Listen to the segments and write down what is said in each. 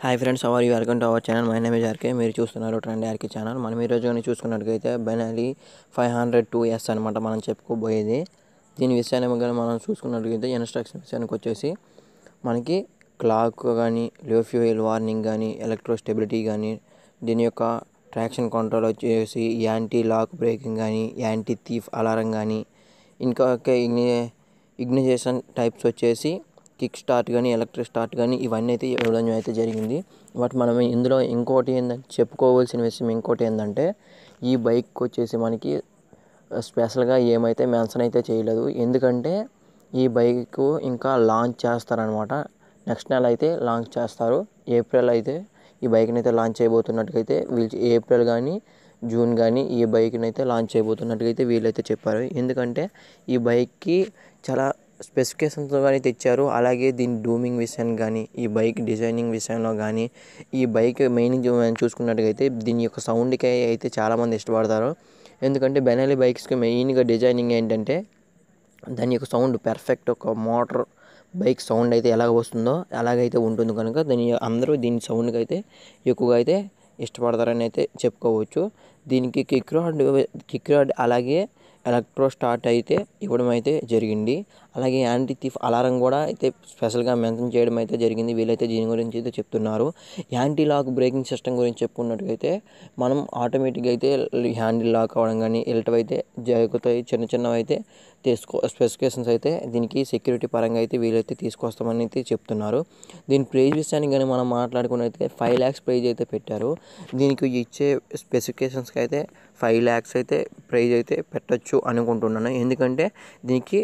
hi friends how are you welcome to our channel my name is RK మీరు చూస్తున్నారు trend RK channel మనం ఈరోజు కానీ చూసుకున్నట్టుగైతే Benelli five hundred two S అనమాట మనం చెప్పుకోబోయేది దీని విషయాన్ని కానీ మనం చూసుకున్నట్టుగైతే ఇన్స్ట్రక్షన్ విషయానికి వచ్చేసి మనకి క్లాక్ కానీ లో ఫ్యూయల్ వార్నింగ్ కానీ ఎలక్ట్రో స్టెబిలిటీ కానీ దీని యొక్క ట్రాక్షన్ కంట్రోల్ వచ్చేసి యాంటీ లాక్ బ్రేకింగ్ కానీ యాంటీ థీఫ్ అలారం కానీ ఇంకా ఇగ్ని ఇగ్నిజేషన్ టైప్స్ వచ్చేసి కిక్ స్టార్ట్ కానీ ఎలక్ట్రిక్ స్టార్ట్ కానీ ఇవన్నీ అయితే ఇవ్వడం అయితే జరిగింది బట్ మనం ఇందులో ఇంకోటి ఏంటంటే చెప్పుకోవాల్సిన విషయం ఇంకోటి ఏంటంటే ఈ బైక్ వచ్చేసి మనకి స్పెషల్గా ఏమైతే మెన్షన్ అయితే చేయలేదు ఎందుకంటే ఈ బైక్ ఇంకా లాంచ్ చేస్తారనమాట నెక్స్ట్ నెల అయితే లాంచ్ చేస్తారు ఏప్రిల్ అయితే ఈ బైక్ని అయితే లాంచ్ చేయబోతున్నట్టుగైతే వీళ్ళు ఏప్రిల్ కానీ జూన్ కానీ ఈ బైక్ని అయితే లాంచ్ చేయబోతున్నట్టుగైతే వీళ్ళైతే చెప్పారు ఎందుకంటే ఈ బైక్కి చాలా స్పెసిఫికేషన్స్తో కానీ తెచ్చారు అలాగే దీని డూమింగ్ విషయాన్ని కానీ ఈ బైక్ డిజైనింగ్ విషయంలో కానీ ఈ బైక్ మెయిన్ చూసుకున్నట్టుగైతే దీని యొక్క సౌండ్కి అయితే చాలామంది ఇష్టపడతారు ఎందుకంటే బెనాలి బైక్స్కి మెయిన్గా డిజైనింగ్ ఏంటంటే దాని యొక్క సౌండ్ పర్ఫెక్ట్ ఒక మోటార్ బైక్ సౌండ్ అయితే ఎలాగ వస్తుందో అలాగైతే ఉంటుంది కనుక దీని అందరూ దీని సౌండ్కి అయితే ఎక్కువగా అయితే ఇష్టపడతారని అయితే చెప్పుకోవచ్చు దీనికి కిక్ రాడ్ కిక్ రాడ్ అలాగే ఎలక్ట్రో స్టార్ట్ అయితే ఇవ్వడం అయితే జరిగింది అలాగే యాంటీ థీఫ్ అలారం కూడా అయితే స్పెషల్గా మెన్షన్ చేయడం అయితే జరిగింది వీళ్ళైతే దీని గురించి అయితే చెప్తున్నారు యాంటీ లాక్ బ్రేకింగ్ సిస్టమ్ గురించి చెప్పుకున్నట్టుగైతే మనం ఆటోమేటిక్గా అయితే హ్యాండిల్ లాక్ అవ్వడం కానీ ఇలాంటివి అయితే జరుగుతాయి చిన్న చిన్నవి అయితే తీసుకో స్పెసిఫికేషన్స్ అయితే దీనికి సెక్యూరిటీ పరంగా అయితే వీళ్ళైతే తీసుకొస్తామని అయితే చెప్తున్నారు దీని ప్రైజ్ విషయానికి కానీ మనం మాట్లాడుకున్నైతే ఫైవ్ ల్యాక్స్ ప్రైజ్ అయితే పెట్టారు దీనికి ఇచ్చే స్పెసిఫికేషన్స్కి అయితే ఫైవ్ ల్యాక్స్ అయితే ప్రైజ్ అయితే పెట్టచ్చు అనుకుంటున్నాను ఎందుకంటే దీనికి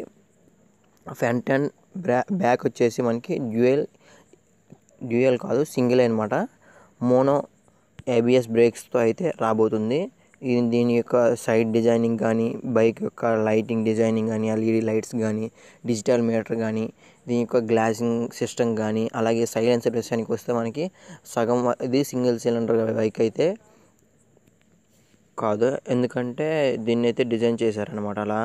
ఫ్రంట్ అండ్ బ్రా బ్యాక్ వచ్చేసి మనకి డ్యూయల్ డ్యూయల్ కాదు సింగిల్ అనమాట మోనో ఏబిఎస్ బ్రేక్స్తో అయితే రాబోతుంది ఇది దీని యొక్క సైడ్ డిజైనింగ్ కానీ బైక్ యొక్క లైటింగ్ డిజైనింగ్ కానీ ఎల్ఈడి లైట్స్ కానీ డిజిటల్ మీటర్ కానీ దీని యొక్క గ్లాసింగ్ సిస్టమ్ కానీ అలాగే సైలెన్సర్ విషయానికి వస్తే మనకి సగం ఇది సింగిల్ సిలిండర్ బైక్ అయితే కాదు ఎందుకంటే దీన్ని అయితే డిజైన్ చేశారనమాట అలా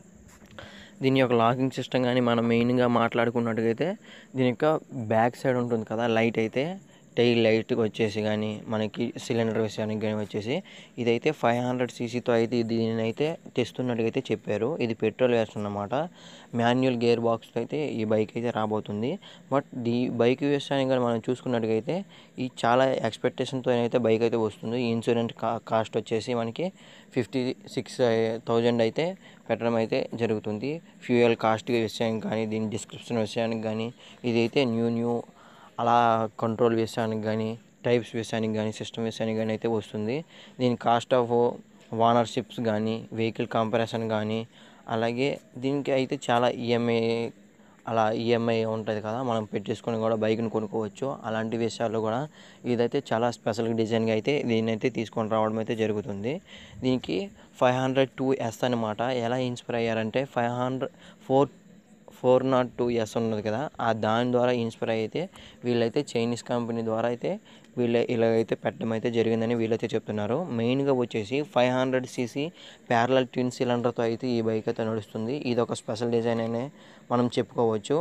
దీని యొక్క లాకింగ్ సిస్టమ్ కానీ మనం మెయిన్గా మాట్లాడుకున్నట్టుగైతే దీని యొక్క బ్యాక్ సైడ్ ఉంటుంది కదా లైట్ అయితే టైల్ లైట్ వచ్చేసి కానీ మనకి సిలిండర్ విషయానికి కానీ వచ్చేసి ఇదైతే ఫైవ్ హండ్రెడ్ సీసీతో అయితే దీని అయితే తెస్తున్నట్టుగా అయితే చెప్పారు ఇది పెట్రోల్ వేస్తున్నమాట మాన్యువల్ గేర్ బాక్స్తో అయితే ఈ బైక్ అయితే రాబోతుంది బట్ ఈ బైక్ విషయానికి కానీ మనం చూసుకున్నట్టుగైతే ఈ చాలా ఎక్స్పెక్టేషన్తో అయితే బైక్ అయితే వస్తుంది ఇన్సూరెన్స్ కా కాస్ట్ వచ్చేసి మనకి ఫిఫ్టీ సిక్స్ థౌజండ్ అయితే పెట్టడం అయితే జరుగుతుంది ఫ్యూయల్ కాస్ట్ విషయానికి కానీ దీని డిస్క్రిప్షన్ విషయానికి కానీ ఇదైతే న్యూ న్యూ అలా కంట్రోల్ విషయానికి కానీ టైప్స్ విషయానికి కానీ సిస్టమ్ విషయానికి కానీ అయితే వస్తుంది దీని కాస్ట్ ఆఫ్ ఓనర్షిప్స్ కానీ వెహికల్ కంపారిజన్ కానీ అలాగే దీనికి అయితే చాలా ఈఎంఐ అలా ఈఎంఐ ఉంటుంది కదా మనం పెట్టేసుకొని కూడా బైక్ని కొనుక్కోవచ్చు అలాంటి విషయాల్లో కూడా ఇదైతే చాలా స్పెషల్ డిజైన్గా అయితే దీన్ని అయితే తీసుకొని రావడం అయితే జరుగుతుంది దీనికి ఫైవ్ హండ్రెడ్ టూ ఎస్ అనమాట ఎలా ఇన్స్పైర్ అయ్యారంటే five hundred four four not two S ఉన్నది కదా ఆ దాని ద్వారా ఇన్స్పైర్ అయితే వీళ్ళైతే చైనీస్ కంపెనీ ద్వారా అయితే వీళ్ళ ఇలాగైతే పెట్టడం అయితే జరిగిందని వీళ్ళైతే చెప్తున్నారు మెయిన్గా వచ్చేసి five hundred CC parallel twin సిలిండర్తో అయితే ఈ బైక్ అయితే నడుస్తుంది ఇది ఒక స్పెషల్ డిజైన్ అనే మనం చెప్పుకోవచ్చు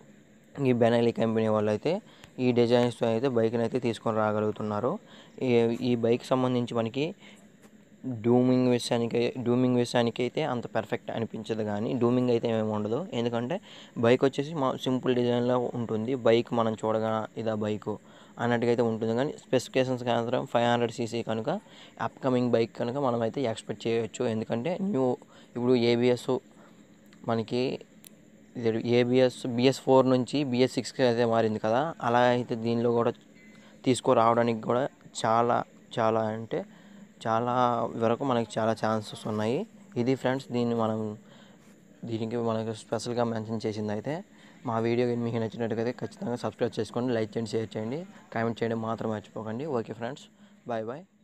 ఈ బెనాలి కంపెనీ వాళ్ళు అయితే ఈ డిజైన్స్తో అయితే బైక్ని అయితే తీసుకొని రాగలుగుతున్నారు ఈ బైక్ సంబంధించి మనకి డూమింగ్ విషయానికి డూమింగ్ విషయానికి అయితే అంత పర్ఫెక్ట్ అనిపించదు కానీ డూమింగ్ అయితే ఏమి ఉండదు ఎందుకంటే బైక్ వచ్చేసి మా సింపుల్ డిజైన్లో ఉంటుంది బైక్ మనం చూడగా ఇదా బైకు అన్నట్టుగా అయితే ఉంటుంది కానీ స్పెసిఫికేషన్స్ మాత్రం ఫైవ్ హండ్రెడ్ సీసీ కనుక అప్కమింగ్ బైక్ కనుక మనం అయితే ఎక్స్పెక్ట్ చేయవచ్చు ఎందుకంటే న్యూ ఇప్పుడు ఏబిఎస్ మనకి ఏబిఎస్ బిఎస్ ఫోర్ నుంచి బిఎస్ సిక్స్కి అయితే మారింది కదా అలా అయితే దీనిలో కూడా తీసుకురావడానికి కూడా చాలా చాలా అంటే చాలా వరకు మనకి చాలా ఛాన్సెస్ ఉన్నాయి ఇది ఫ్రెండ్స్ దీన్ని మనం దీనికి మనకు స్పెషల్గా మెన్షన్ చేసింది అయితే మా వీడియో మీకు నచ్చినట్టుగా ఖచ్చితంగా సబ్స్క్రైబ్ చేసుకోండి లైక్ చేయండి షేర్ చేయండి కామెంట్ చేయడం మాత్రం మర్చిపోకండి ఓకే ఫ్రెండ్స్ బాయ్ బాయ్